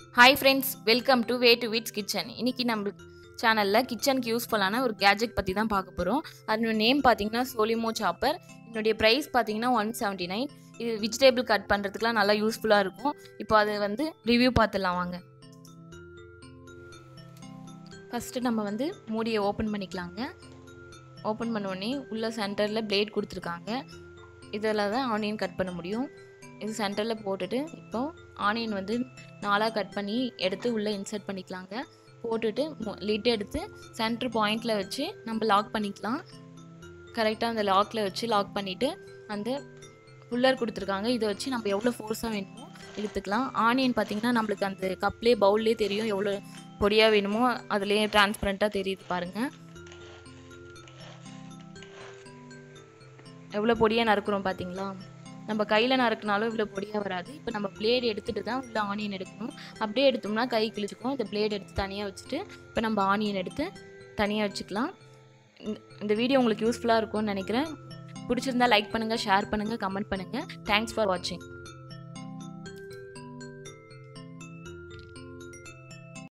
hi friends welcome to way to vids kitchen இன்னைக்கு நம்ம சேனலில் கிச்சனுக்கு யூஸ்ஃபுல்லான ஒரு கேஜெட் பற்றி தான் பார்க்க போகிறோம் அதோட நேம் பார்த்தீங்கன்னா சோலிமோ சாப்பர் என்னுடைய ப்ரைஸ் பார்த்தீங்கன்னா ஒன் செவன்ட்டி நைன் இது வெஜிடேபிள் கட் பண்ணுறதுக்குலாம் நல்லா யூஸ்ஃபுல்லாக இருக்கும் இப்போ அது வந்து ரிவ்யூ பார்த்துடலாம் வாங்க ஃபஸ்ட்டு நம்ம வந்து மூடியை ஓப்பன் பண்ணிக்கலாங்க ஓப்பன் பண்ணோடனே உள்ள சென்டரில் பிளேட் கொடுத்துருக்காங்க இதில் தான் ஆனியன் கட் பண்ண முடியும் இது சென்டரில் போட்டுட்டு இப்போ ஆனியன் வந்து நாலாக கட் பண்ணி எடுத்து உள்ளே இன்சர்ட் பண்ணிக்கலாங்க போட்டுட்டு லிட் எடுத்து சென்டர் பாயிண்டில் வச்சு நம்ம லாக் பண்ணிக்கலாம் கரெக்டாக அந்த லாக்கில் வச்சு லாக் பண்ணிவிட்டு அந்த புல்லர் கொடுத்துருக்காங்க இதை வச்சு நம்ம எவ்வளோ ஃபோர்ஸாக வேணுமோ இழுத்துக்கலாம் ஆனியன் பார்த்திங்கன்னா நம்மளுக்கு அந்த கப்லேயே பவுல்லே தெரியும் எவ்வளோ பொடியாக வேணுமோ அதுலேயே டிரான்ஸ்பரண்ட்டாக தெரியுது பாருங்கள் எவ்வளோ பொடியாக நறுக்குறோம் பார்த்தீங்களா நம்ம கையில் நறுக்கினாலும் இவ்வளோ பொடியாக வராது இப்போ நம்ம பிளேடு எடுத்துகிட்டு தான் உள்ள ஆனியன் எடுக்கணும் அப்படியே எடுத்தோம்னா கை கிழிச்சிக்கும் இந்த பிளேடு எடுத்து தனியாக வச்சுட்டு இப்போ நம்ம ஆனியன் எடுத்து தனியாக வச்சுக்கலாம் இந்த வீடியோ உங்களுக்கு யூஸ்ஃபுல்லாக இருக்கும்னு நினைக்கிறேன் பிடிச்சிருந்தா லைக் பண்ணுங்கள் ஷேர் பண்ணுங்கள் கமெண்ட் பண்ணுங்கள் தேங்க்ஸ் ஃபார் வாட்சிங்